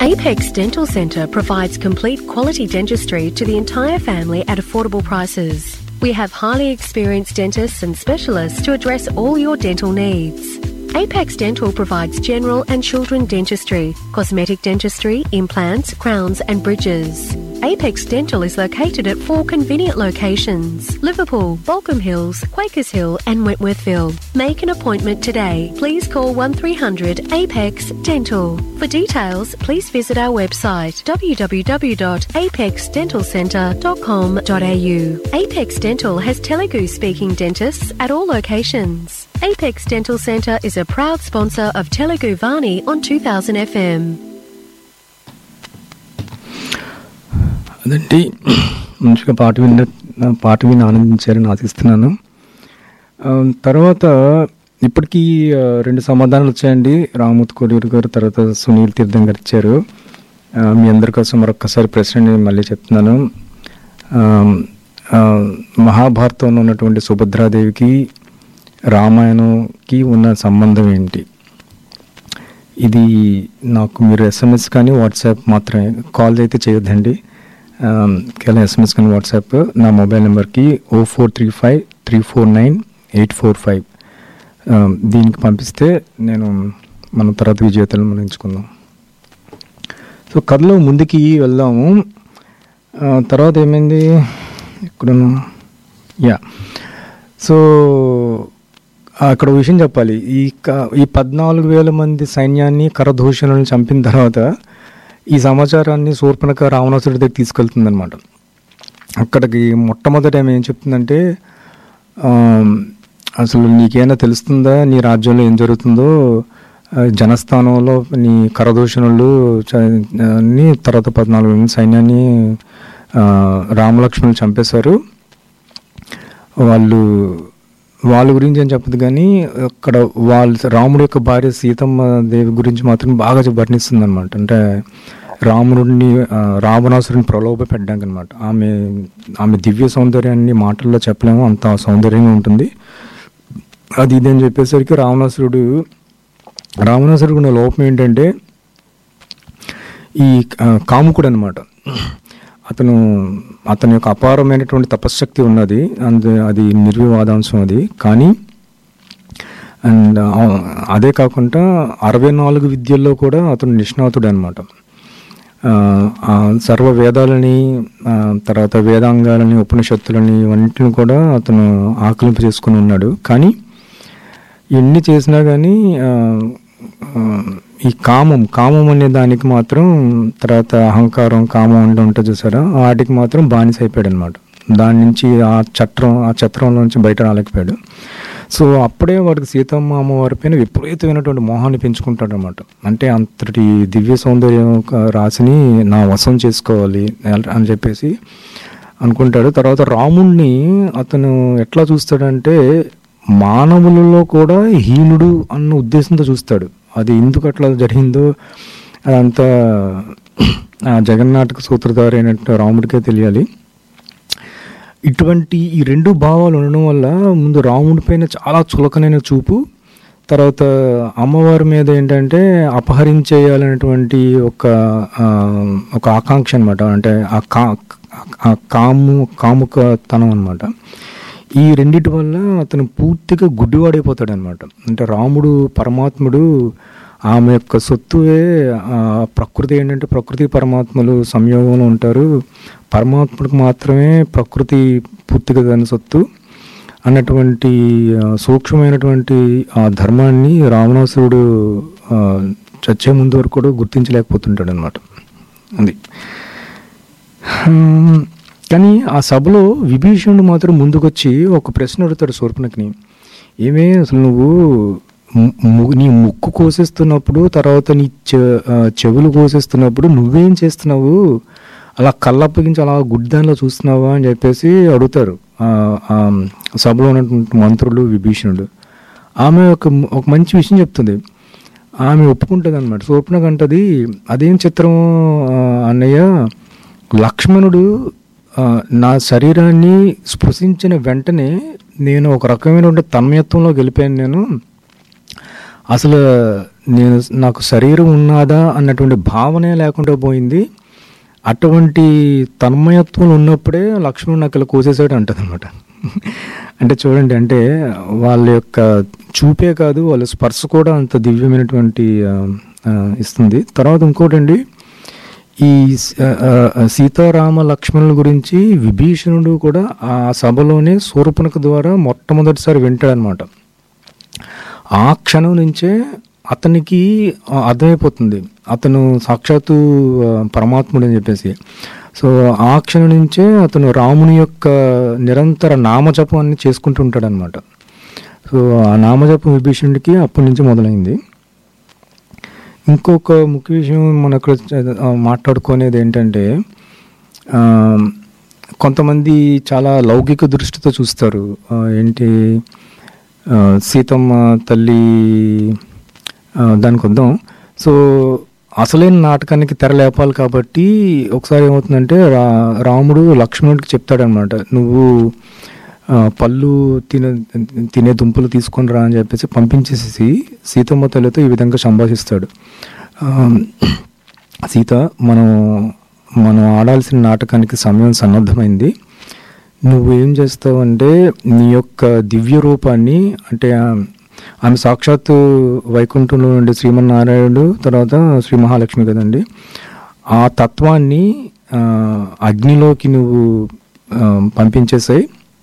Apex Dental Centre provides complete quality dentistry to the entire family at affordable prices. We have highly experienced dentists and specialists to address all your dental needs. Apex Dental provides general and children dentistry, cosmetic dentistry, implants, crowns, and bridges. Apex Dental is located at four convenient locations Liverpool, Balcombe Hills, Quakers Hill, and Wentworthville. Make an appointment today. Please call 1300 Apex Dental. For details, please visit our website www.apexdentalcentre.com.au. Apex Dental has Telugu speaking dentists at all locations. Apex Dental Centre is a proud sponsor of Telugu Vani on 2000 FM. అదండి మంచిగా పాట విన్న పాట విని ఆనందించారని ఆశిస్తున్నాను ఆ, తర్వాత ఇప్పటికీ ఆ, రెండు సమాధానాలు వచ్చాయండి రామూత్ కొడూరు గారు తర్వాత సునీల్ తీర్థం గారు ఇచ్చారు ఆ, మీ అందరి కోసం మరొక్కసారి ప్రశ్న నేను మళ్ళీ చెప్తున్నాను ఆ, ఆ, మహాభారతంలో ఉన్నటువంటి సుభద్రాదేవికి రామాయణంకి ఉన్న సంబంధం ఏంటి ఇది నాకు మీరు ఎస్ఎంఎస్ కానీ వాట్సాప్ మాత్రమే కాల్ అయితే చేయొద్దండి ఆమ్, కేవలం ఎస్ఎంఎస్ కానీ వాట్సాప్ నా మొబైల్ నెంబర్కి O four three five three four nine eight four five దీనికి పంపిస్తే నేను మనం తర్వాత విజేతలను మనం ఎంచుకుందాం సో కథలో ముందుకి వెళ్దాము ఆ, తర్వాత ఏమైంది ఇక్కడ యా సో ఆ, అక్కడ ఒక విషయం చెప్పాలి ఈ క- ఈ పద్నాలుగు వేల మంది సైన్యాన్ని కరదూషణలను చంపిన తర్వాత ఈ సమాచారాన్ని శూర్పణక రావణాసుడి దగ్గర తీసుకెళ్తుందనమాట అక్కడికి మొట్టమొదట ఆమె ఏం చెప్తుందంటే ఆమ్, అసలు నీకేమైనా తెలుస్తుందా నీ రాజ్యంలో ఏం జరుగుతుందో ఆ, జనస్థానంలో నీ కరదూషణులు చ- ని తర్వాత పద్నాలుగు మంది సైన్యాన్ని ఆ, రామలక్ష్మణులు చంపేశారు వాళ్ళు వాళ్ళ గురించి ఏం చెప్పదు కానీ అక్కడ వాళ్ళ రాముడి యొక్క భార్య సీతమ్మ దేవి గురించి మాత్రం బాగా వర్ణిస్తుంది అనమాట అంటే రాముడిని ఆ, రావణాసురుని ప్రలోభ పెట్టడానికి అనమాట ఆమె ఆమె దివ్య సౌందర్యాన్ని మాటల్లో చెప్పలేము అంత సౌందర్యంగా ఉంటుంది అది ఇది అని చెప్పేసరికి రావణాసురుడు రావణాసురుడు ఉన్న లోపం ఏంటంటే ఈ ఆ, కాముకుడు అనమాట అతను అతని యొక్క అపారమైనటువంటి తపశ్శక్తి ఉన్నది అండ్ అది నిర్వివాదాంశం అది కానీ అండ్ అదే కాకుండా అరవై నాలుగు విద్యల్లో కూడా అతను నిష్ణాతుడు అనమాట సర్వ వేదాలని ఆ, తర్వాత వేదాంగాలని ఉపనిషత్తులని ఇవన్నిటిని కూడా అతను ఆకలింపు చేసుకుని ఉన్నాడు కానీ ఎన్ని చేసినా కానీ ఆ, ఆ, ఈ కామం కామం అనే దానికి మాత్రం తర్వాత అహంకారం కామం అంటే ఉంటుంది చూసారా వాటికి మాత్రం బానిస అయిపోయాడు అనమాట దాని నుంచి ఆ చట్రం ఆ చట్రంలో నుంచి బయట రాలేకపోయాడు సో అప్పుడే వాడికి సీతమ్మ అమ్మవారి పైన విపరీతమైనటువంటి మోహాన్ని పెంచుకుంటాడు అనమాట అంటే అంతటి దివ్య సౌందర్యం ఒక రాశిని నా వశం చేసుకోవాలి అని చెప్పేసి అనుకుంటాడు తర్వాత రాముణ్ణి అతను ఎట్లా చూస్తాడంటే మానవులలో కూడా హీనుడు అన్న ఉద్దేశంతో చూస్తాడు అది ఎందుకు అట్లా జరిగిందో అదంతా ఆ జగన్నాటక సూత్రధారి అయినట్టు రాముడికే తెలియాలి ఇటువంటి ఈ రెండు భావాలు ఉండడం వల్ల ముందు రాముడి పైన చాలా చులకనైన చూపు తర్వాత అమ్మవారి మీద ఏంటంటే అపహరించేయాలనేటువంటి ఒక ఆ, ఒక ఆకాంక్ష అనమాట అంటే ఆ కా ఆ కాము కాముకతనం అనమాట ఈ రెండిటి వల్ల అతను పూర్తిగా గుడ్డివాడైపోతాడు అనమాట అంటే రాముడు పరమాత్ముడు ఆమె యొక్క సొత్తువే ఆ ప్రకృతి ఏంటంటే ప్రకృతి పరమాత్మలు సంయోగంలో ఉంటారు పరమాత్ముడికి మాత్రమే ప్రకృతి పూర్తిగా దాని సొత్తు అన్నటువంటి ఆ, సూక్ష్మమైనటువంటి ఆ ధర్మాన్ని రావణాసురుడు ఆ, చచ్చే ముందు వరకు కూడా గుర్తించలేకపోతుంటాడు అనమాట అది హ్మ్. కానీ ఆ సభలో విభీషణుడు మాత్రం ముందుకొచ్చి ఒక ప్రశ్న అడుగుతాడు శూర్పణకిని ఏమే అసలు నువ్వు ము- ము- నీ ముక్కు కోసేస్తున్నప్పుడు తర్వాత నీ చె- ఆ, చెవులు కోసేస్తున్నప్పుడు నువ్వేం చేస్తున్నావు అలా కళ్ళప్పగించి అలా గుడ్దానిలో చూస్తున్నావా అని చెప్పేసి అడుగుతారు ఆ, ఆ సభలో ఉన్నటువంటి మంత్రులు విభీషణుడు ఆమె ఒక ఒక మంచి విషయం చెప్తుంది ఆమె ఒప్పుకుంటుంది అనమాట శూర్పణకు అంటది అదేం చిత్రం ఆ, అన్నయ్య లక్ష్మణుడు ఆ, నా శరీరాన్ని స్పృశించిన వెంటనే నేను ఒక రకమైనటువంటి తన్మయత్వంలో గెలిపాను నేను అసలు నేను నాకు శరీరం ఉన్నదా అన్నటువంటి భావనే లేకుండా పోయింది అటువంటి తన్మయత్వం ఉన్నప్పుడే లక్ష్మణుడు నాకు ఇలా కోసేసాడు అంటది అనమాట అంటే చూడండి అంటే వాళ్ళ యొక్క చూపే కాదు వాళ్ళ స్పర్శ కూడా అంత దివ్యమైనటువంటి ఆ, ఆ, ఇస్తుంది తర్వాత ఇంకోటండి ఈ స- ఆ, ఆ, సీతారామ లక్ష్మణుల గురించి విభీషణుడు కూడా ఆ సభలోనే శూర్పణఖ ద్వారా మొట్టమొదటిసారి వింటాడనమాట ఆ క్షణం నుంచే అతనికి ఆ, అర్థమైపోతుంది అతను సాక్షాత్తు ఆ, పరమాత్ముడు అని చెప్పేసి సో ఆ క్షణం నుంచే అతను రాముని యొక్క నిరంతర నామజపాన్ని చేసుకుంటూ ఉంటాడనమాట సో ఆ నామజపం విభీషణుడికి అప్పటి నుంచి మొదలైంది ఇంకొక ముఖ్య విషయం మనం ఇక్కడ చ- ఆ, మాట్లాడుకునేది ఏంటంటే ఆ, కొంతమంది చాలా లౌకిక దృష్టితో చూస్తారు ఆ, ఏంటి ఆ, సీతమ్మ తల్లి ఆ, దానికి వద్దాం సో అసలైన నాటకానికి తెర లేపాలి కాబట్టి ఒకసారి ఏమవుతుందంటే రా రాముడు లక్ష్మణుడికి చెప్తాడనమాట నువ్వు ఆ, పళ్ళు తినే తినే దుంపలు తీసుకొని రా అని చెప్పేసి పంపించేసి సీతమ్మ తల్లితో ఈ విధంగా సంభాషిస్తాడు ఆ, సీత మనం మనం ఆడాల్సిన నాటకానికి సమయం సన్నద్ధమైంది నువ్వు ఏం చేస్తావు అంటే నీ యొక్క దివ్య రూపాన్ని అంటే ఆ, ఆమె సాక్షాత్తు వైకుంఠంలో ఉండే శ్రీమన్నారాయణుడు తర్వాత శ్రీ మహాలక్ష్మి కదండి ఆ తత్వాన్ని ఆ, అగ్నిలోకి నువ్వు ఆ, పంపించేసాయి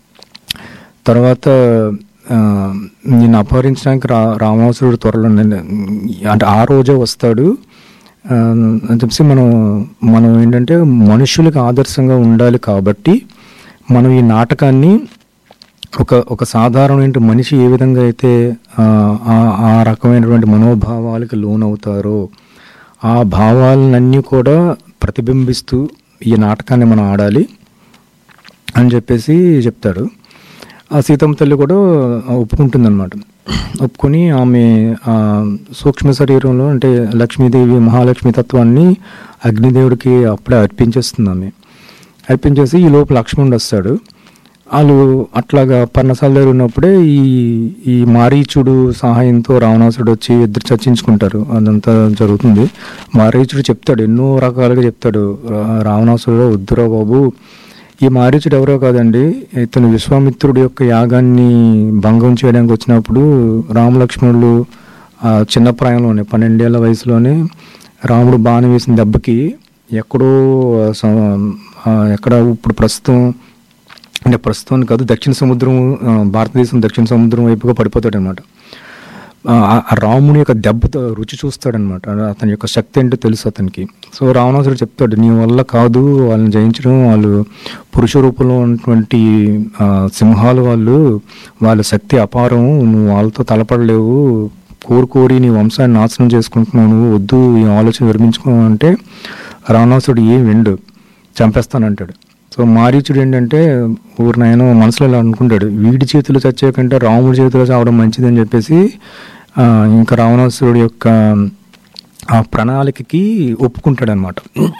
తర్వాత ఆ, నిన్ను అపహరించడానికి రా రామాసురుడు త్వరలో నిన్ను- అంటే ఆ రోజే వస్తాడు ఆ, అని చెప్పేసి మనం మనం ఏంటంటే మనుషులకు ఆదర్శంగా ఉండాలి కాబట్టి మనం ఈ నాటకాన్ని ఒక ఒక సాధారణమైన మనిషి ఏ విధంగా అయితే ఆ, ఆ- ఆ రకమైనటువంటి మనోభావాలకు లోనవుతారో ఆ భావాలన్నీ కూడా ప్రతిబింబిస్తూ ఈ నాటకాన్ని మనం ఆడాలి అని చెప్పేసి చెప్తాడు ఆ సీతమ్మ తల్లి కూడా ఒప్పుకుంటుంది అనమాట ఒప్పుకొని ఆమె ఆ, సూక్ష్మ శరీరంలో అంటే లక్ష్మీదేవి మహాలక్ష్మి తత్వాన్ని అగ్నిదేవుడికి అప్పుడే అర్పించేస్తుంది ఆమె అర్పించేసి ఈ లోపు లక్ష్మణుడు వస్తాడు వాళ్ళు అట్లాగా పర్ణశాల దగ్గర ఉన్నప్పుడే ఈ ఈ మారీచుడు సహాయంతో రావణాసుడు వచ్చి ఇద్దరు చర్చించుకుంటారు అదంతా జరుగుతుంది మారీచుడు చెప్తాడు ఎన్నో రకాలుగా చెప్తాడు రా- రావణాసుడు వద్దురా బాబు ఈ మారీచుడు ఎవరో కాదండి ఇతను విశ్వామిత్రుడి యొక్క యాగాన్ని భంగం చేయడానికి వచ్చినప్పుడు రామలక్ష్మణులు ఆ చిన్న ప్రాయంలోనే పన్నెండేళ్ల వయసులోనే రాముడు బాణం వేసిన దెబ్బకి ఎక్కడో ఆ, స- ఆ, ఎక్కడ ఇప్పుడు ప్రస్తుతం అంటే ప్రస్తుతం కాదు దక్షిణ సముద్రం ఆ, భారతదేశం దక్షిణ సముద్రం వైపుగా పడిపోతాడు అనమాట ఆ రాముని యొక్క దెబ్బతో రుచి చూస్తాడనమాట అతని యొక్క శక్తి ఏంటో తెలుసు అతనికి సో రావణాసుడు చెప్తాడు నీ వల్ల కాదు వాళ్ళని జయించడం వాళ్ళు పురుష రూపంలో ఉన్నటువంటి ఆ, సింహాలు వాళ్ళు వాళ్ళ శక్తి అపారం నువ్వు వాళ్ళతో తలపడలేవు కోరి కోరి నీ వంశాన్ని నాశనం చేసుకుంటున్నావు నువ్వు వద్దు ఈ ఆలోచన విరమించుకో అంటే రావణాసుడు ఏం విండు చంపేస్తానంటాడు సో మారీచుడు ఏంటంటే ఊరినైనా మనసులో ఇలా అనుకుంటాడు వీడి చేతిలో చచ్చే కంటే రాముడి చేతిలో చావడం మంచిదని చెప్పేసి ఆ, ఇంకా రావణాసురుడి యొక్క ఆ ప్రణాళికకి ఒప్పుకుంటాడు అనమాట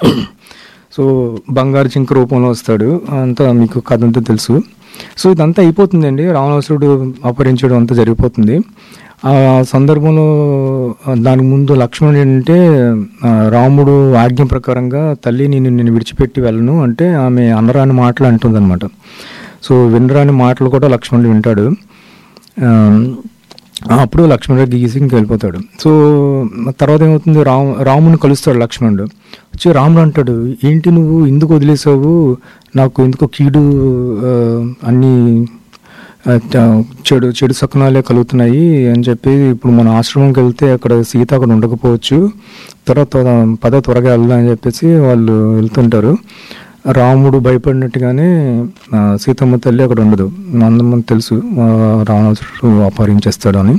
సో బంగారు చింక రూపంలో వస్తాడు అంతా మీకు కథ అంతా తెలుసు సో ఇదంతా అయిపోతుందండి రావణాసురుడు అపహరించడం అంతా జరిగిపోతుంది ఆ సందర్భంలో ఆ, దానికి ముందు లక్ష్మణుడు ఏంటంటే ఆ, రాముడు ఆజ్ఞ ప్రకారంగా తల్లి నేను నేను విడిచిపెట్టి వెళ్ళను అంటే ఆమె అనరాని మాటలు అంటుంది అనమాట సో వినరాని మాటలు కూడా లక్ష్మణుడు వింటాడు ఆ, అప్పుడు లక్ష్మణుడు గీసి ఇంక వెళ్ళిపోతాడు సో తర్వాత ఏమవుతుంది రాము రాముని కలుస్తాడు లక్ష్మణుడు వచ్చి రాముడు అంటాడు ఏంటి నువ్వు ఎందుకు వదిలేసావు నాకు ఎందుకో కీడు ఆ, అన్ని ఆ, చ- చెడు చెడు సకనాలే కలుగుతున్నాయి అని చెప్పి ఇప్పుడు మన ఆశ్రమంకి వెళ్తే అక్కడ సీత అక్కడ ఉండకపోవచ్చు తర్వాత పద త్వరగా వెళ్దాం అని చెప్పేసి వాళ్ళు వెళ్తుంటారు రాముడు భయపడినట్టుగానే ఆ, సీతమ్మ తల్లి అక్కడ ఉండదు అందరం తెలుసు ఆ, రావణాసురుడు అపహరించేస్తాడు అని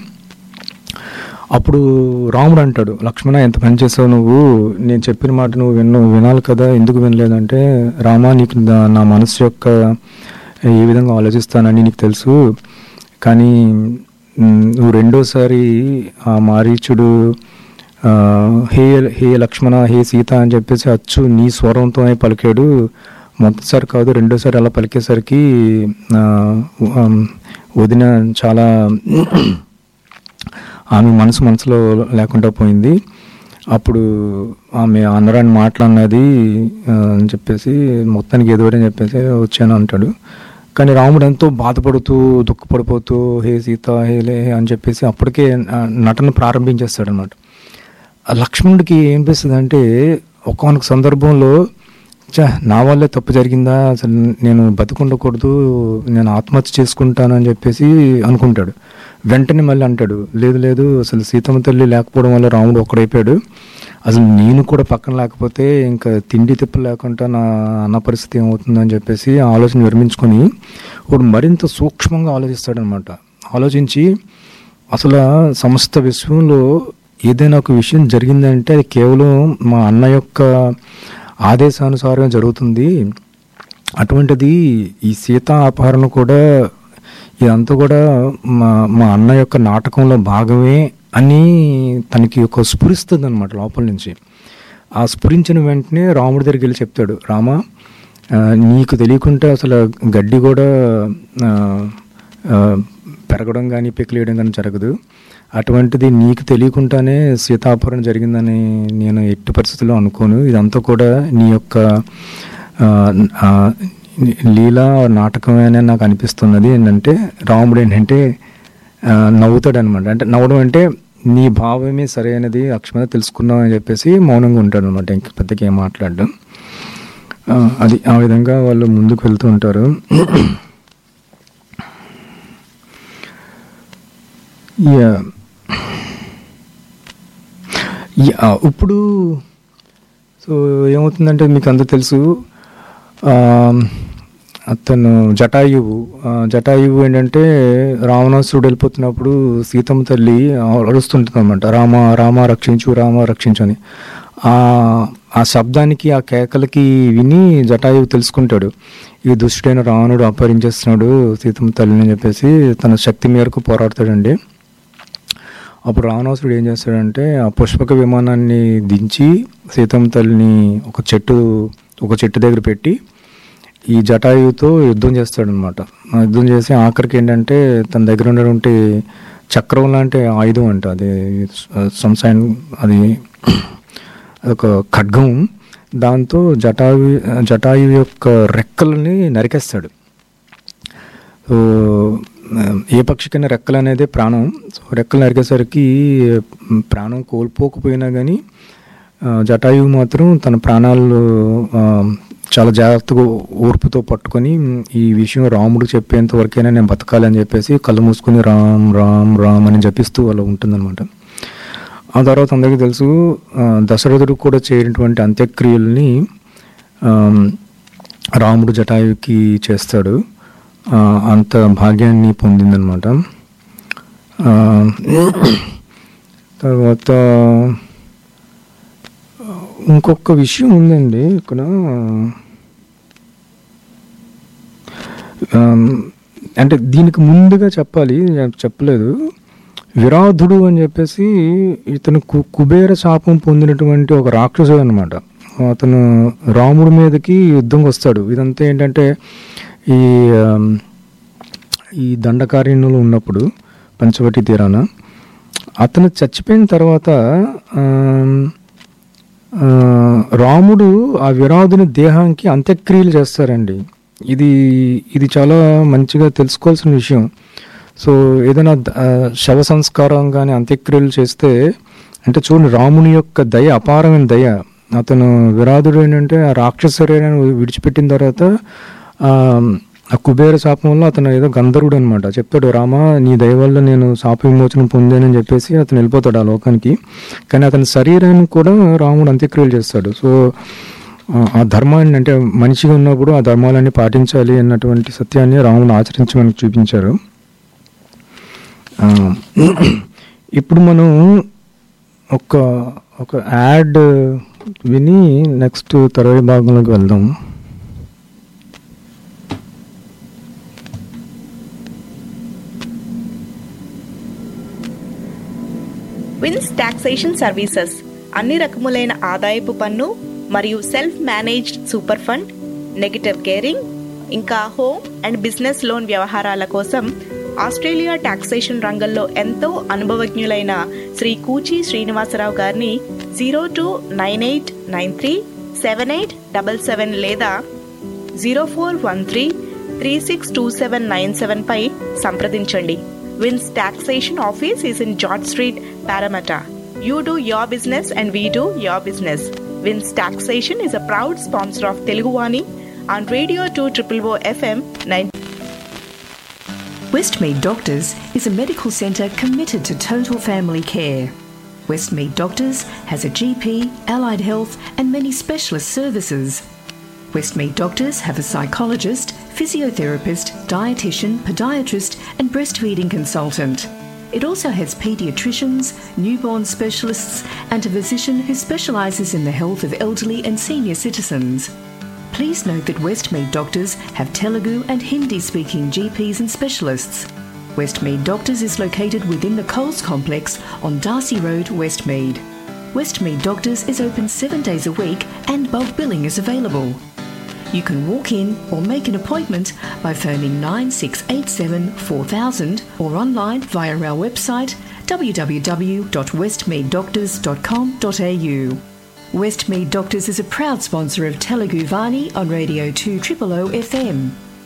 అప్పుడు రాముడు అంటాడు లక్ష్మణ ఎంత పని చేసావు నువ్వు నేను చెప్పిన మాట నువ్వు విన్ను వినాలి కదా ఎందుకు వినలేదంటే రామా నీకు నా- నా మనసు యొక్క ఏ విధంగా ఆలోచిస్తానని నీకు తెలుసు కానీ మ్, నువ్వు రెండోసారి ఆ మారీచుడు ఆ, హే హే లక్ష్మణ హే సీత అని చెప్పేసి అచ్చు నీ స్వరంతోనే పలికాడు మొదటిసారి కాదు రెండోసారి అలా పలికేసరికి ఆ, ఉ- ఆమ్, వదిన చాలా ఆమె మనసు మనసులో లేకుండా పోయింది అప్పుడు ఆమె అనరాని మాట్లాడినది ఆ, అని చెప్పేసి మొత్తానికి ఎదురని చెప్పేసి వచ్చాను అంటాడు కానీ రాముడు ఎంతో బాధపడుతూ దుఃఖపడిపోతూ హే సీత హే లే అని చెప్పేసి అప్పటికే ఆ, నటన ప్రారంభించేస్తాడు అనమాట లక్ష్మణుడికి ఏం అనిపిస్తుంది అంటే ఒకనొక సందర్భంలో చా నా వల్లే తప్పు జరిగిందా అసలు నేను బతుకుండకూడదు నేను ఆత్మహత్య చేసుకుంటానని చెప్పేసి అనుకుంటాడు వెంటనే మళ్ళీ అంటాడు లేదు లేదు అసలు సీతమ్మ తల్లి లేకపోవడం వల్ల రాముడు ఒక్కడైపోయాడు అసలు నేను కూడా పక్కన లేకపోతే ఇంకా తిండి తిప్పలు లేకుండా నా అన్న పరిస్థితి ఏమవుతుందని చెప్పేసి ఆ ఆలోచన విరమించుకొని వాడు మరింత సూక్ష్మంగా ఆలోచిస్తాడనమాట ఆలోచించి అసలు సమస్త విశ్వంలో ఏదైనా ఒక విషయం జరిగిందంటే అది కేవలం మా అన్న యొక్క ఆదేశానుసారం జరుగుతుంది అటువంటిది ఈ సీతా అపహరణ కూడా ఇదంతా కూడా మా మా అన్న యొక్క నాటకంలో భాగమే అని తనకి ఒక స్ఫురిస్తుంది అనమాట లోపల నుంచి ఆ స్ఫురించిన వెంటనే రాముడి దగ్గరికి వెళ్ళి చెప్తాడు రామ ఆ, నీకు తెలియకుంటే అసలు గడ్డి కూడా ఆ, ఆ, పెరగడం కానీ పెకిలేయడం కానీ జరగదు అటువంటిది నీకు తెలియకుండానే సీతాపురం జరిగిందని నేను ఎట్టి పరిస్థితుల్లో అనుకోను ఇదంతా కూడా నీ యొక్క ఆ, ఆ, లీల నాటకమే అని నాకు అనిపిస్తున్నది ఏంటంటే రాముడు ఏంటంటే ఆ, నవ్వుతాడు అనమాట అంటే నవ్వడం అంటే నీ భావమే సరైనది అక్షమత తెలుసుకున్నావు అని చెప్పేసి మౌనంగా ఉంటాడు అనమాట ఇంక పెద్దగా ఏం మాట్లాడడం ఆ, అది ఆ విధంగా వాళ్ళు ముందుకు వెళ్తూ ఉంటారు యా యా, ఇప్పుడు సో ఏమవుతుందంటే మీకు అందరూ తెలుసు ఆ, అతను జటాయువు ఆ, జటాయువు ఏంటంటే రావణాసురుడు వెళ్ళిపోతున్నప్పుడు సీతమ్మ తల్లి అరుస్తుంటుంది అనమాట రామ రామ రక్షించు రామ రక్షించు అని ఆ ఆ శబ్దానికి ఆ కేకలకి విని జటాయువు తెలుసుకుంటాడు ఈ దుష్టుడైన రావణుడు అపహరించేస్తున్నాడు సీతమ్మ తల్లిని అని చెప్పేసి తన శక్తి మేరకు పోరాడతాడండి అప్పుడు రావణాసురుడు ఏం చేస్తాడంటే ఆ పుష్పక విమానాన్ని దించి సీతమ్మ తల్లిని ఒక చెట్టు ఒక చెట్టు దగ్గర పెట్టి ఈ జటాయుతో యుద్ధం చేస్తాడనమాట ఆ యుద్ధం చేసి ఆఖరికి ఏంటంటే తన దగ్గర ఉన్నటువంటి చక్రం లాంటి ఆయుధం అంట అది సంసాయం అది ఒక ఖడ్గం దాంతో జటాయు జటాయు యొక్క రెక్కలని నరికేస్తాడు సో ఆ, ఏ పక్షికైనా రెక్కలు అనేది ప్రాణం సో రెక్కలు నరికేసరికి మ్, ప్రాణం కోల్పోకపోయినా కానీ జటాయువు మాత్రం తన ప్రాణాలు ఆ, చాలా జాగ్రత్తగా ఓర్పుతో పట్టుకొని మ్, ఈ విషయం రాముడు చెప్పేంత వరకైనా నేను బతకాలని చెప్పేసి కళ్ళు మూసుకొని రామ్ రామ్ రామ్ అని జపిస్తూ అలా ఉంటుందన్నమాట ఆ తర్వాత అందరికీ తెలుసు ఆ, దశరథుడు కూడా చేయనటువంటి అంత్యక్రియల్ని ఆమ్, రాముడు జటాయుకి చేస్తాడు ఆ, అంత భాగ్యాన్ని పొందిందనమాట ఆ, తర్వాత ఇంకొక విషయం ఉందండి ఇక్కడ ఆమ్, అంటే దీనికి ముందుగా చెప్పాలి నేను చెప్పలేదు విరాధుడు అని చెప్పేసి ఇతను కు కుబేర శాపం పొందినటువంటి ఒక రాక్షసుడు అనమాట అతను రాముడి మీదకి యుద్ధంకి వస్తాడు ఇదంతా ఏంటంటే ఈ ఆమ్, ఈ దండకారణ్యంలో ఉన్నప్పుడు పంచవటి తీరాన అతను చచ్చిపోయిన తర్వాత ఆమ్, ఆ, రాముడు ఆ విరాధుని దేహానికి అంత్యక్రియలు చేస్తారండి ఇది ఇది చాలా మంచిగా తెలుసుకోవాల్సిన విషయం సో ఏదైనా ద- ఆ, శవ సంస్కారం కానీ అంత్యక్రియలు చేస్తే అంటే చూడండి రాముని యొక్క దయ అపారమైన దయ అతను విరాధుడు ఏంటంటే ఆ రాక్షస శరీరాన్ని విడిచిపెట్టిన తర్వాత ఆ, ఆ కుబేర శాపం వల్ల అతను ఏదో గంధర్వుడు అనమాట చెప్తాడు రామ నీ దయ వల్ల నేను శాప విమోచనం పొందానని చెప్పేసి అతను వెళ్ళిపోతాడు ఆ లోకానికి కానీ అతని శరీరాన్ని కూడా రాముడు అంత్యక్రియలు చేస్తాడు సో ఆ- ఆ ధర్మాన్ని అంటే మనిషిగా ఉన్నప్పుడు ఆ ధర్మాలన్నీ పాటించాలి అన్నటువంటి సత్యాన్ని రాముడు ఆచరించి మనకు చూపించారు ఆ, ఇప్పుడు మనం ఒక ఒక యాడ్ విని నెక్స్ట్ తర్వాయి భాగంలోకి వెళ్దాం విన్స్ టాక్సేషన్ సర్వీసెస్ అన్ని రకములైన ఆదాయపు పన్ను మరియు self managed super fund negative gearing ఇంకా హోమ్ అండ్ బిజినెస్ లోన్ వ్యవహారాల కోసం ఆస్ట్రేలియా టాక్సేషన్ రంగంలో ఎంతో అనుభవజ్ఞులైన శ్రీ కూచి శ్రీనివాసరావు గారిని zero two nine eight nine three seven eight double seven లేదా zero four one three three six two seven nine seven పై సంప్రదించండి Vins taxation office is in George Street Parramatta you do your business and we do your business Vins taxation is a proud sponsor of Teluguvani on radio two triple O FM nine Westmead Doctors is a medical centre committed to total family care. Westmead Doctors has a GP, allied health, and many specialist services. Westmead Doctors have a psychologist, physiotherapist, dietitian, podiatrist, and breastfeeding consultant. It also has paediatricians, newborn specialists, and a physician who specialises in the health of elderly and senior citizens. Please note that Westmead Doctors have Telugu and Hindi speaking GPs and specialists. Westmead Doctors is located within the Coles complex on Darcy Road, Westmead. Westmead Doctors is open seven days a week and bulk billing is available. You can walk in or make an appointment by phoning 9687 4000 or online via our website www.westmeaddoctors.com.au. Westmead Doctors is a proud sponsor of Telugu Vani on Radio 2 Triple O FM.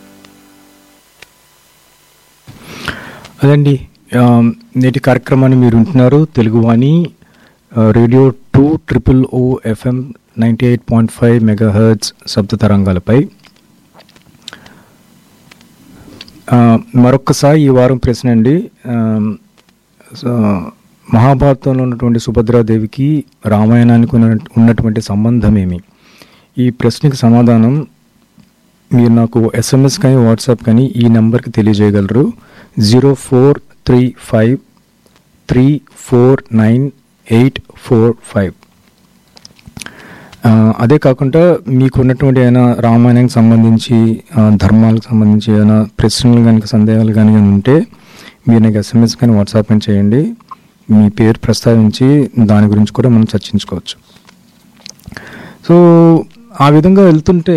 అదండి ఆ, నేటి కార్యక్రమాన్ని మీరు ఉంటున్నారు తెలుగువాణి ఆ, radio two triple O FM ninety eight point five megahertz శబ్ద తరంగాలపై ఆ, మరొక్కసారి ఈ వారం ప్రశ్న అండి ఆ, సో, మహాభారతంలో ఉన్నటువంటి సుభద్రాదేవికి రామాయణానికి ఉన్న ఉన్నటువంటి సంబంధం ఏమి ఈ ప్రశ్నకి సమాధానం మీరు నాకు ఎస్ఎంఎస్ కానీ వాట్సాప్ కానీ ఈ నెంబర్కి తెలియజేయగలరు zero four three five three four nine eight four five అదే కాకుండా మీకు ఉన్నటువంటి ఏదైనా రామాయణానికి సంబంధించి ఆ, ధర్మాలకు సంబంధించి ఏదైనా ప్రశ్నలు కనుక సందేహాలు కానీ ఉంటే మీరు నాకు ఎస్ఎంఎస్ కానీ వాట్సాప్ కానీ చేయండి మీ పేరు ప్రస్తావించి దాని గురించి కూడా మనం చర్చించుకోవచ్చు సో ఆ విధంగా వెళ్తుంటే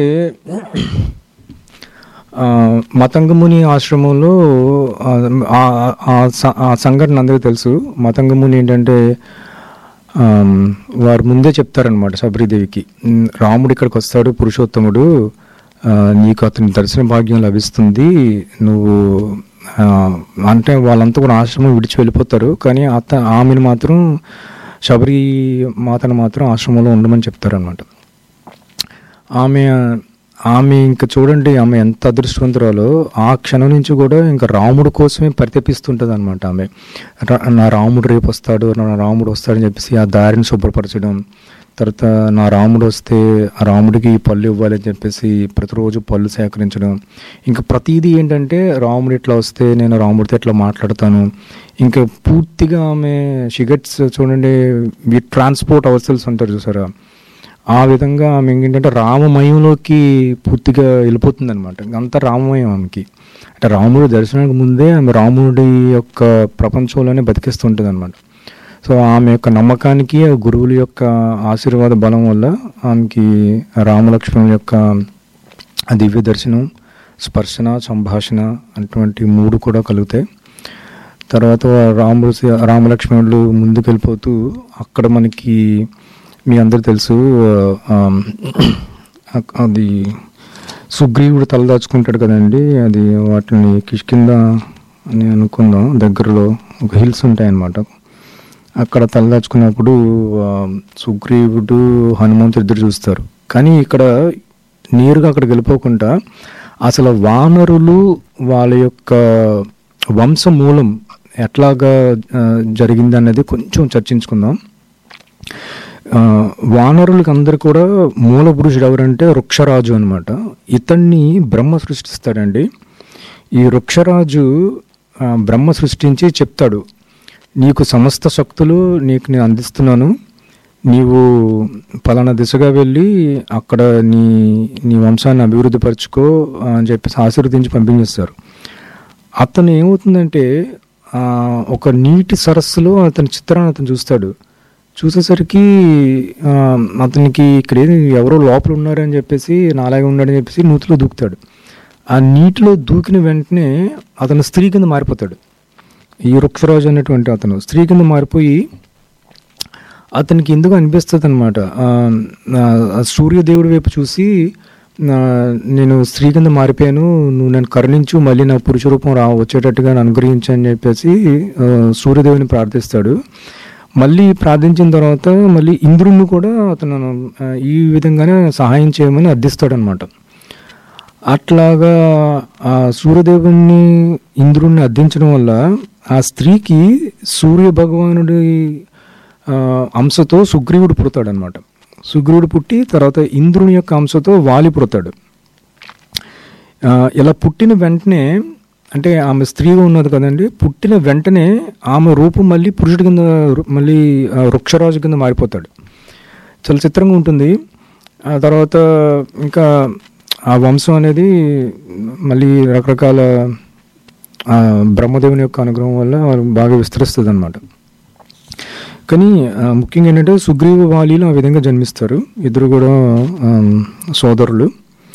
ఆ, మతంగముని ఆశ్రమంలో ఆ, ఆ- ఆ స- ఆ సంఘటన అందరికీ తెలుసు మతంగముని ఏంటంటే ఆమ్, వారు ముందే చెప్తారనమాట శబరిదేవికి "ఉమ్, రాముడు ఇక్కడికి వస్తాడు పురుషోత్తముడు ఆ, నీకు అతని దర్శన భాగ్యం లభిస్తుంది నువ్వు ఆ, అంటే వాళ్ళంతా కూడా ఆశ్రమం విడిచి వెళ్ళిపోతారు కానీ అత ఆమెను మాత్రం శబరి మాతను మాత్రం ఆశ్రమంలో ఉండమని చెప్తారనమాట ఆమె ఆమె ఇంకా చూడండి ఆమె ఎంత అదృష్టవంతురాలో ఆ క్షణం నుంచి కూడా ఇంకా రాముడు కోసమే పరితపిస్తుంటుంది అనమాట ఆమె రా- నా రాముడు రేపు వస్తాడు నా రాముడు వస్తాడని చెప్పేసి ఆ దారిని శుభ్రపరచడం తర్వాత నా రాముడు వస్తే ఆ రాముడికి ఈ పళ్ళు ఇవ్వాలి అని చెప్పేసి ప్రతిరోజు పళ్ళు సేకరించడం ఇంకా ప్రతిదీ ఏంటంటే రాముడు ఇట్లా వస్తే నేను రాముడితో ఇట్లా మాట్లాడతాను ఇంకా పూర్తిగా ఆమె షిగట్స్ చూడండి వి ట్రాన్స్పోర్ట్ అవసల్స్ అంటారు చూసారా ఆ విధంగా ఆమె ఏంటంటే రామమయంలోకి పూర్తిగా వెళ్ళిపోతుంది అనమాట అంతా రామమయం ఆమెకి అంటే రాముడు దర్శనానికి ముందే ఆమె రాముడి యొక్క ప్రపంచంలోనే బతికిస్తుంటుంది అనమాట సో ఆమె యొక్క నమ్మకానికి ఆ గురువుల యొక్క ఆశీర్వాద బలం వల్ల ఆమెకి రామలక్ష్మణుల యొక్క ఆ దివ్య దర్శనం స్పర్శన సంభాషణ అటువంటి మూడు కూడా కలుగుతాయి తర్వాత రాముడు రామలక్ష్మణులు ముందుకు వెళ్ళిపోతూ అక్కడ మనకి మీ అందరు తెలుసు ఆ, ఆ, అది సుగ్రీవుడు తలదాచుకుంటాడు కదండి అది వాటిని కిష్కింద అని అనుకుందాం దగ్గరలో ఒక హిల్స్ ఉంటాయన్నమాట అక్కడ తలదాచుకున్నప్పుడు ఆ, సుగ్రీవుడు హనుమంతుడు ఇద్దరు చూస్తారు కానీ ఇక్కడ నేరుగా అక్కడికి వెళ్ళిపోకుండా అసలు వానరులు వాళ్ళ యొక్క వంశ మూలం ఎట్లాగా ఆ, జరిగింది అన్నది కొంచెం చర్చించుకుందాం ఆ, వానరులకు అందరు కూడా మూల పురుషుడు ఎవరంటే వృక్షరాజు అనమాట ఇతన్ని బ్రహ్మ సృష్టిస్తాడండి ఈ వృక్షరాజు ఆ, బ్రహ్మ సృష్టించి చెప్తాడు నీకు సమస్త శక్తులు నీకు నేను అందిస్తున్నాను నీవు పలానా దిశగా వెళ్ళి అక్కడ నీ నీ వంశాన్ని అభివృద్ధి పరుచుకో అని చెప్పేసి ఆశీర్వదించి పంపించేస్తారు అతను ఏమవుతుందంటే ఆ, ఒక నీటి సరస్సులో అతని చిత్రాన్ని అతను చూస్తాడు చూసేసరికి ఆ, అతనికి ఇక్కడ ఏది ఎవరో లోపల ఉన్నారని చెప్పేసి నాలాగే ఉన్నాడని చెప్పేసి నూతిలో దూకుతాడు ఆ నీటిలో దూకిన వెంటనే అతను స్త్రీ కింద మారిపోతాడు ఈ వృక్షరాజు అనేటువంటి అతను స్త్రీ కింద మారిపోయి అతనికి ఎందుకు అనిపిస్తుంది అనమాట సూర్యదేవుడి వైపు చూసి ఆ, నేను స్త్రీ కింద మారిపోయాను నువ్వు నన్ను కరుణించు మళ్ళీ నా పురుష రూపం రా వచ్చేటట్టుగా నన్ను అనుగ్రహించు అని చెప్పేసి ఆ, సూర్యదేవుని ప్రార్థిస్తాడు మళ్ళీ ప్రార్థించిన తర్వాత మళ్ళీ ఇంద్రుడిని కూడా అతను ఆ, ఈ విధంగానే సహాయం చేయమని అర్థిస్తాడు అనమాట అట్లాగా ఆ సూర్యదేవుని ఇంద్రుణ్ణి అర్థించడం వల్ల ఆ స్త్రీకి సూర్య భగవానుడి ఆ, అంశతో సుగ్రీవుడు పుడతాడనమాట సుగ్రీవుడు పుట్టి తర్వాత ఇంద్రుని యొక్క అంశతో వాలి పుడతాడు ఆ, ఇలా పుట్టిన వెంటనే అంటే ఆమె స్త్రీగా ఉన్నది కదండి పుట్టిన వెంటనే ఆమె రూపం మళ్ళీ పురుషుడి కింద రు- మళ్ళీ ఆ, వృక్షరాజు కింద మారిపోతాడు చాలా చిత్రంగా ఉంటుంది ఆ తర్వాత ఇంకా ఆ వంశం అనేది మళ్ళీ రకరకాల ఆ, బ్రహ్మదేవుని యొక్క అనుగ్రహం వల్ల బాగా విస్తరిస్తుంది అనమాట కానీ ఆ, ముఖ్యంగా ఏంటంటే సుగ్రీవ వాలీలు ఆ విధంగా జన్మిస్తారు ఇద్దరు కూడా ఆ, సోదరులు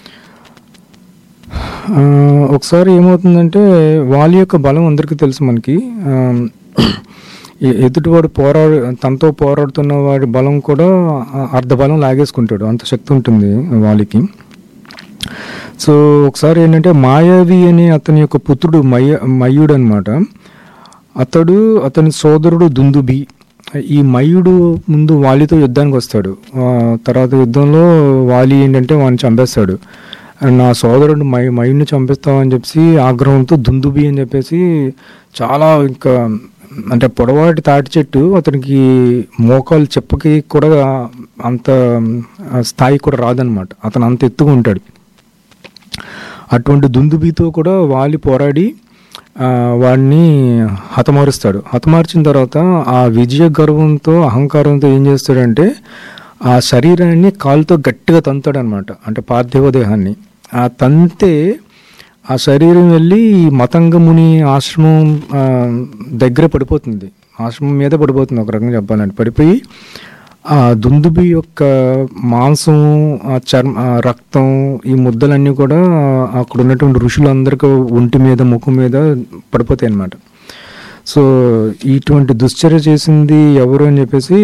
ఆ, ఒకసారి ఏమవుతుందంటే వాలి యొక్క బలం అందరికీ తెలుసు మనకి ఆ, ఎ- ఎదుటివాడు పోరాడు తనతో పోరాడుతున్న వాడి బలం కూడా ఆ, అర్ధ బలం లాగేసుకుంటాడు అంత శక్తి ఉంటుంది వాలికి సో ఒకసారి ఏంటంటే మాయావి అనే అతని యొక్క పుత్రుడు మయ మయుడు అనమాట అతడు అతని సోదరుడు దుందుబి ఈ మయుడు ముందు వాలితో యుద్ధానికి వస్తాడు ఆ, తర్వాత యుద్ధంలో వాలి ఏంటంటే వాడిని చంపేస్తాడు నా సోదరుడు మై మయుడిని చంపిస్తామని చెప్పేసి ఆగ్రహంతో దుందుబి అని చెప్పేసి చాలా ఇంకా అంటే పొడవాటి తాటి చెట్టు అతనికి మోకాలు చెప్పకి కూడా అంత ఆ, స్థాయి కూడా రాదనమాట అతను అంత ఎత్తుగా ఉంటాడు అటువంటి దుందుబితో కూడా వాలి పోరాడి ఆ, వాడిని హతమారుస్తాడు హతమార్చిన తర్వాత ఆ విజయ గర్వంతో అహంకారంతో ఏం చేస్తాడంటే ఆ శరీరాన్ని కాలుతో గట్టిగా తంతాడు అనమాట అంటే పార్థివ దేహాన్ని ఆ తంతే ఆ శరీరం వెళ్ళి ఈ మతంగ ముని ఆశ్రమం ఆ, దగ్గర పడిపోతుంది ఆశ్రమం మీద పడిపోతుంది ఒక రకంగా చెప్పాలంటే పడిపోయి ఆ దుందుబి యొక్క మాంసం ఆ చర్మ ఆ రక్తం ఈ ముద్దలన్నీ కూడా అక్కడ ఉన్నటువంటి ఋషులందరికీ ఒంటి మీద ముఖం మీద పడిపోతాయి అన్నమాట సో ఇటువంటి దుశ్చర్య చేసింది ఎవరు అని చెప్పేసి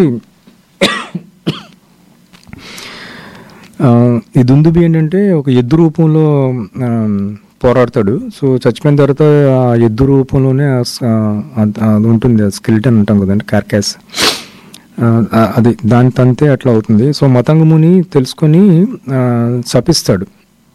ఆ, ఈ దుందుబి ఏంటంటే ఒక ఎద్దు రూపంలో ఆ, పోరాడతాడు సో చచ్చిపోయిన తర్వాత ఆ ఎద్దు రూపంలోనే ఆ స- ఆ- అది ఉంటుంది స్కెలిటన్ అంటాం కదండి కార్కాస్ అది దాని తంతే అట్లా అవుతుంది సో మతంగముని తెలుసుకొని ఆ, శపిస్తాడు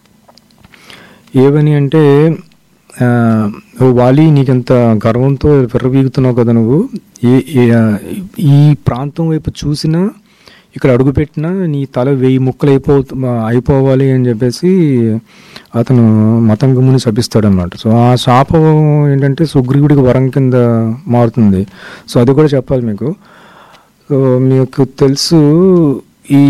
ఏవని అంటే ఆ, ఓ వాలి నీకెంత గర్వంతో విర్రవీగుతున్నావు కదా నువ్వు ఏ ఏ- ఈ ప్రాంతం వైపు చూసినా ఇక్కడ అడుగుపెట్టినా నీ తల వెయ్యి ముక్కలు అయిపో అయిపోవాలి అని చెప్పేసి అతను మతంగముని శపిస్తాడు అనమాట సో ఆ శాపం ఏంటంటే సుగ్రీవుడికి వరం కింద మారుతుంది సో అది కూడా చెప్పాలి మీకు సో మీకు తెలుసు ఈ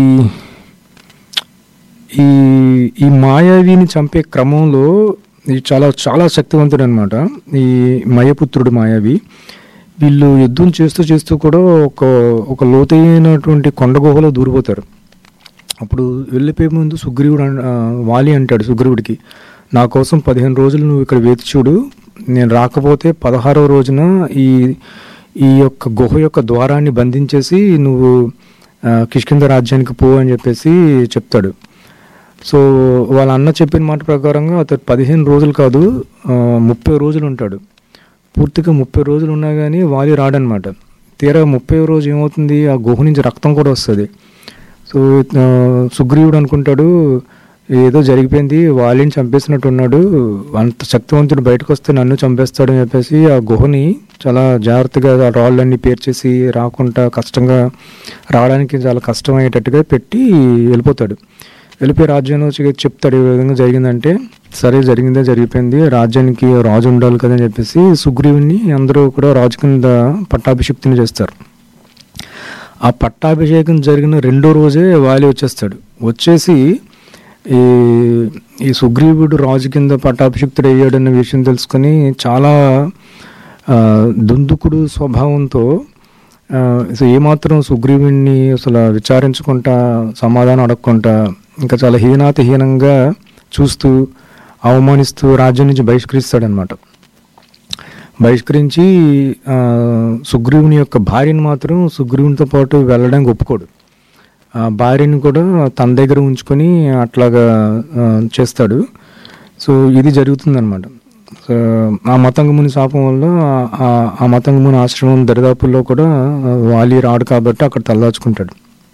ఈ ఈ మాయావిని చంపే క్రమంలో ఇది చాలా చాలా శక్తివంతుడు అనమాట ఈ మయపుత్రుడు మాయావి వీళ్ళు యుద్ధం చేస్తూ చేస్తూ కూడా ఒక ఒక లోతైనటువంటి కొండ గుహలో దూరిపోతారు అప్పుడు వెళ్ళిపోయే ముందు సుగ్రీవుడు అన్- ఆ, వాలి అంటాడు సుగ్రీవుడికి నా కోసం పదిహేను రోజులు నువ్వు ఇక్కడ వేచి చూడు నేను రాకపోతే పదహారవ రోజున ఈ ఈ యొక్క గుహ యొక్క ద్వారాన్ని బంధించేసి నువ్వు ఆ, కిష్కింద రాజ్యానికి పో అని చెప్పేసి చెప్తాడు సో వాళ్ళ అన్న చెప్పిన మాట ప్రకారంగా అతను పదిహేను రోజులు కాదు ఆ, ముప్పై రోజులు ఉంటాడు పూర్తిగా ముప్పై రోజులు ఉన్నా కానీ వాలి రాడనమాట తీరా ముప్పై రోజు ఏమవుతుంది ఆ గుహ నుంచి రక్తం కూడా వస్తుంది సో ఆ, సుగ్రీవుడు అనుకుంటాడు ఏదో జరిగిపోయింది వాలిని చంపేసినట్టు ఉన్నాడు అంత శక్తివంతుడు బయటకు వస్తే నన్ను చంపేస్తాడు అని చెప్పేసి ఆ గుహని చాలా జాగ్రత్తగా ఆ రాళ్ళన్నీ పేర్చేసి రాకుండా కష్టంగా రావడానికి చాలా కష్టమయ్యేటట్టుగా పెట్టి వెళ్ళిపోతాడు వెళ్ళిపోయి రాజ్యంలో వచ్చి చెప్తాడు ఈ విధంగా జరిగిందంటే సరే జరిగిందే జరిగిపోయింది రాజ్యానికి రాజు ఉండాలి కదా అని చెప్పేసి సుగ్రీవుని అందరూ కూడా రాజు కింద పట్టాభిషిక్తిని చేస్తారు ఆ పట్టాభిషేకం జరిగిన రెండో రోజే వాలి వచ్చేస్తాడు వచ్చేసి ఈ ఈ సుగ్రీవుడు రాజు కింద పట్టాభిషిక్తుడు అయ్యాడన్న విషయం తెలుసుకొని చాలా ఆ, దుందుకుడు స్వభావంతో ఆ, అసలు ఏమాత్రం సుగ్రీవుణ్ణి అసలు విచారించుకుంటా సమాధానం అడగకుండా ఇంకా చాలా హీనాతిహీనంగా చూస్తూ అవమానిస్తూ రాజ్యం నుంచి బహిష్కరిస్తాడనమాట బహిష్కరించి ఆ, సుగ్రీవుని యొక్క భార్యను మాత్రం సుగ్రీవునితో పాటు వెళ్ళడానికి ఒప్పుకోడు ఆ భార్యని కూడా తన దగ్గర ఉంచుకొని అట్లాగా ఆ, చేస్తాడు సో ఇది జరుగుతుందన్నమాట సో ఆ మతంగముని శాపం వల్ల ఆ- ఆ- ఆ మతంగముని ఆశ్రమం దరిదాపుల్లో కూడా ఆ, వాలి రాడు కాబట్టి అక్కడ తలదాచుకుంటాడు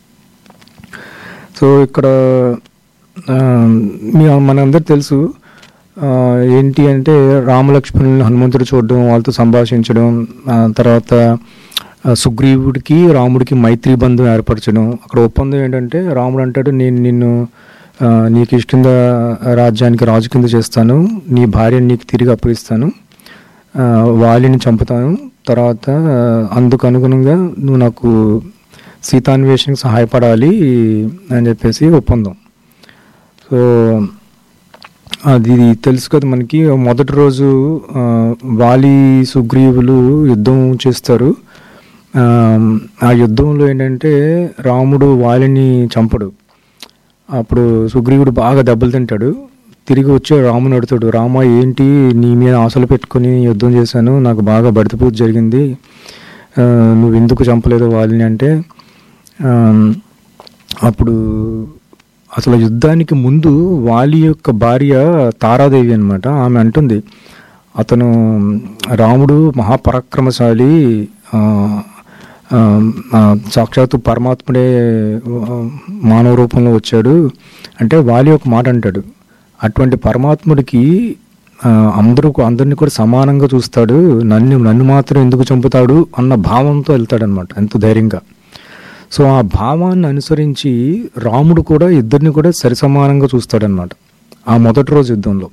సో ఇక్కడ ఆ, మీ మనందరికి తెలుసు ఆ, ఏంటి అంటే రామలక్ష్మణుని హనుమంతుడు చూడడం వాళ్ళతో సంభాషించడం ఆ తర్వాత ఆ, సుగ్రీవుడికి రాముడికి మైత్రి బంధం ఏర్పరచడం అక్కడ ఒప్పందం ఏంటంటే రాముడు అంటాడు నేను నిన్ను ఆ, నీకు ఇష్టం రాజ్యానికి రాజు కింద చేస్తాను నీ భార్యని నీకు తిరిగి అప్పగిస్తాను ఆ, వాలిని చంపుతాను తర్వాత ఆ, అందుకు అనుగుణంగా నువ్వు నాకు సీతాన్వేషణకు సహాయపడాలి అని చెప్పేసి ఒప్పందం సో అది తెలుసు కదా మనకి మొదటి రోజు ఆ, వాలి సుగ్రీవులు యుద్ధం చేస్తారు ఆ, ఆ యుద్ధంలో ఏంటంటే రాముడు వాలిని చంపడు అప్పుడు సుగ్రీవుడు బాగా దెబ్బలు తింటాడు తిరిగి వచ్చి రాముని అడుగుతాడు రామ ఏంటి నీ మీద ఆశలు పెట్టుకొని యుద్ధం చేశాను నాకు బాగా బడితపూజ జరిగింది ఆ, నువ్వు ఎందుకు చంపలేదు వాళ్ళని అంటే ఆ, అప్పుడు అసలు యుద్ధానికి ముందు వాలి యొక్క భార్య తారాదేవి అన్నమాట ఆమె అంటుంది అతను రాముడు మహాపరాక్రమశాలి ఆ, ఆ, ఆ, సాక్షాత్తు పరమాత్ముడే ఆ, మానవ రూపంలో వచ్చాడు అంటే వాలి ఒక మాట అంటాడు అటువంటి పరమాత్ముడికి ఆ, అందరూ అందరిని కూడా సమానంగా చూస్తాడు నన్ను నన్ను మాత్రం ఎందుకు చంపుతాడు అన్న భావంతో వెళ్తాడనమాట ఎంతో ధైర్యంగా సో ఆ భావాన్ని అనుసరించి రాముడు కూడా ఇద్దరిని కూడా సరిసమానంగా చూస్తాడనమాట ఆ మొదటి రోజు యుద్ధంలో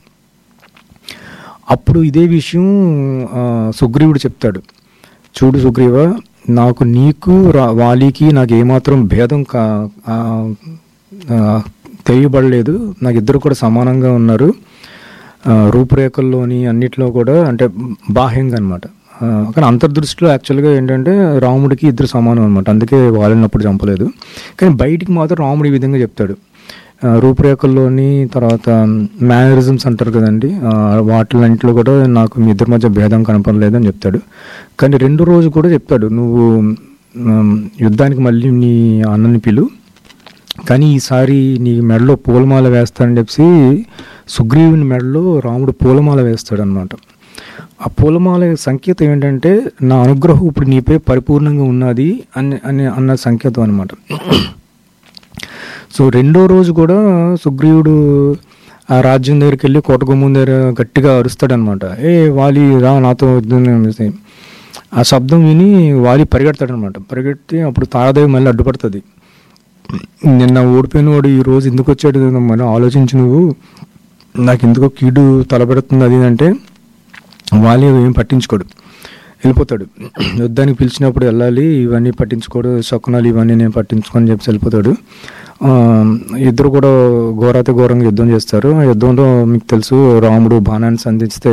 అప్పుడు ఇదే విషయం ఆ, సుగ్రీవుడు చెప్తాడు చూడు సుగ్రీవ నాకు నీకు రా వాలికి నాకు ఏమాత్రం భేదం కా ఆ, ఆ, తెలియబడలేదు నాకు ఇద్దరు కూడా సమానంగా ఉన్నారు ఆ, రూపురేఖల్లోని అన్నిట్లో కూడా అంటే బాహ్యంగా అనమాట కానీ అంతర్దృష్టిలో యాక్చువల్గా ఏంటంటే రాముడికి ఇద్దరు సమానం అనమాట అందుకే వాళ్ళనప్పుడు చంపలేదు కానీ బయటికి మాత్రం రాముడు ఈ విధంగా చెప్తాడు ఆ, రూపురేఖల్లోని తర్వాత మేనరిజమ్స్ అంటారు కదండి ఆ, వాటిలన్నింటిలో కూడా నాకు మీ ఇద్దరి మధ్య భేదం కనపడలేదు అని చెప్తాడు కానీ రెండో రోజు కూడా చెప్తాడు నువ్వు ఉమ్, యుద్ధానికి మళ్ళీ నీ అన్నని పిలు కానీ ఈసారి నీ మెడలో పూలమాల వేస్తానని చెప్పి సుగ్రీవుని మెడలో రాముడు పూలమాల వేస్తాడు అనమాట ఆ పూలమాల సంకేతం ఏంటంటే నా అనుగ్రహం ఇప్పుడు నీపై పరిపూర్ణంగా ఉన్నది అని అని అన్న సంకేతం అనమాట సో రెండో రోజు కూడా సుగ్రీవుడు ఆ రాజ్యం దగ్గరికి వెళ్ళి కోటగుమ్మం దగ్గర గట్టిగా అరుస్తాడనమాట ఏ వాలి రా నాతో యుద్ధం అనేసి. ఆ శబ్దం విని వాలి పరిగెడతాడనమాట పరిగెట్టి అప్పుడు తారాదేవి మళ్ళీ అడ్డుపడుతుంది నిన్న ఓడిపోయిన వాడు ఈ రోజు ఎందుకు వచ్చాడు మనం ఆలోచించి నువ్వు నాకు ఎందుకో కీడు తలపెడుతుంది అది ఇది అంటే వాలి ఏం పట్టించుకోడు వెళ్ళిపోతాడు యుద్ధానికి పిలిచినప్పుడు వెళ్ళాలి ఇవన్నీ పట్టించుకోడు శకునాలు ఇవన్నీ నేను పట్టించుకొని చెప్పి వెళ్ళిపోతాడు ఆ, ఇద్దరు కూడా ఘోరాతి ఘోరంగా యుద్ధం చేస్తారు ఆ యుద్ధంలో మీకు తెలుసు రాముడు బాణాన్ని సంధిస్తే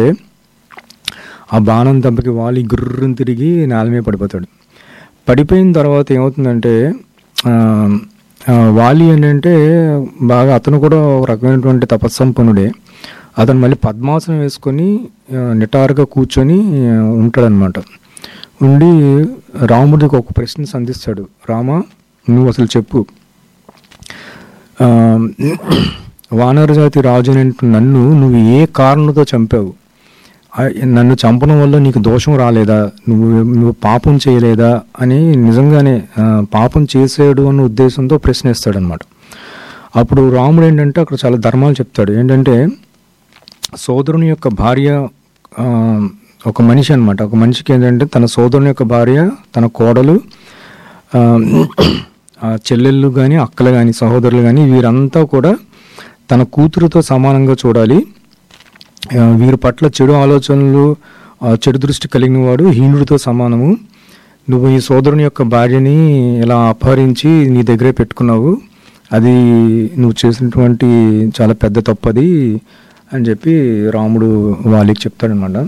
ఆ బాణం దెబ్బకి వాలి గుర్రుని తిరిగి నేల మీద పడిపోతాడు పడిపోయిన తర్వాత ఏమవుతుందంటే ఆ, ఆ, వాలి ఏంటంటే బాగా అతను కూడా ఒక రకమైనటువంటి తపస్సంపన్నుడే అతను మళ్ళీ పద్మాసనం వేసుకొని ఆ, నిటారుగా కూర్చొని ఆ, ఉంటాడనమాట ఉండి రాముడికి ఒక ప్రశ్న సంధిస్తాడు రామ నువ్వు అసలు చెప్పు ఆ, వానర జాతి రాజు అనేటువంటి నన్ను నువ్వు ఏ కారణంతో చంపావు ఆ, నన్ను చంపడం వల్ల నీకు దోషం రాలేదా నువ్వు నువ్వు పాపం చేయలేదా అని నిజంగానే ఆ, పాపం చేసాడు అన్న ఉద్దేశంతో ప్రశ్నిస్తాడనమాట అప్పుడు రాముడు ఏంటంటే అక్కడ చాలా ధర్మాలు చెప్తాడు ఏంటంటే సోదరుని యొక్క భార్య ఆ, ఒక మనిషి అనమాట ఒక మనిషికి ఏంటంటే తన సోదరుని యొక్క భార్య తన కోడలు ఆ, ఆ చెల్లెళ్ళు కానీ అక్కలు కానీ సహోదరులు కానీ వీరంతా కూడా తన కూతురుతో సమానంగా చూడాలి ఆ, వీరి పట్ల చెడు ఆలోచనలు ఆ, చెడు దృష్టి కలిగిన వాడు హీనుడితో సమానము నువ్వు ఈ సోదరుని యొక్క భార్యని ఇలా అపహరించి నీ దగ్గరే పెట్టుకున్నావు అది నువ్వు చేసినటువంటి చాలా పెద్ద తప్పది అని చెప్పి రాముడు వాళ్ళకి చెప్తాడనమాట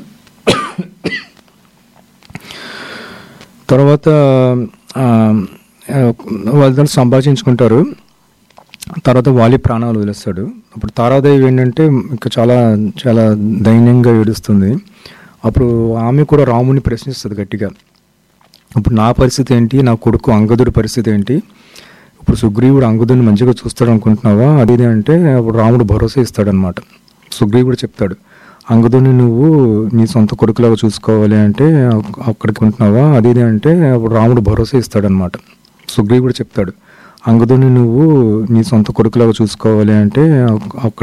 తర్వాత ఆ, ఆ, వాళ్ళతో సంభాషించుకుంటారు తర్వాత వాలి ప్రాణాలు వదిలేస్తాడు అప్పుడు తారాదేవి ఏంటంటే ఇంకా చాలా చాలా దైన్యంగా ఏడుస్తుంది అప్పుడు ఆమె కూడా రాముని ప్రశ్నిస్తుంది గట్టిగా ఇప్పుడు నా పరిస్థితి ఏంటి నా కొడుకు అంగదుడి పరిస్థితి ఏంటి ఇప్పుడు సుగ్రీవుడు అంగదుడిని మంచిగా చూస్తాడు అనుకుంటున్నావా అది ఇది అంటే అప్పుడు రాముడు భరోసా ఇస్తాడనమాట సుగ్రీవుడు చెప్తాడు అంగదుడిని నువ్వు నీ సొంత కొడుకులాగా చూసుకోవాలి అంటే అక్- అక్కడికి ఉంటున్నావా అది ఇది అంటే అప్పుడు రాముడు భరోసా ఇస్తాడనమాట సుగ్రీవుడు చెప్తాడు అంగదుడిని నువ్వు నీ సొంత కొడుకులాగా చూసుకోవాలి అంటే అక్- అక్కడ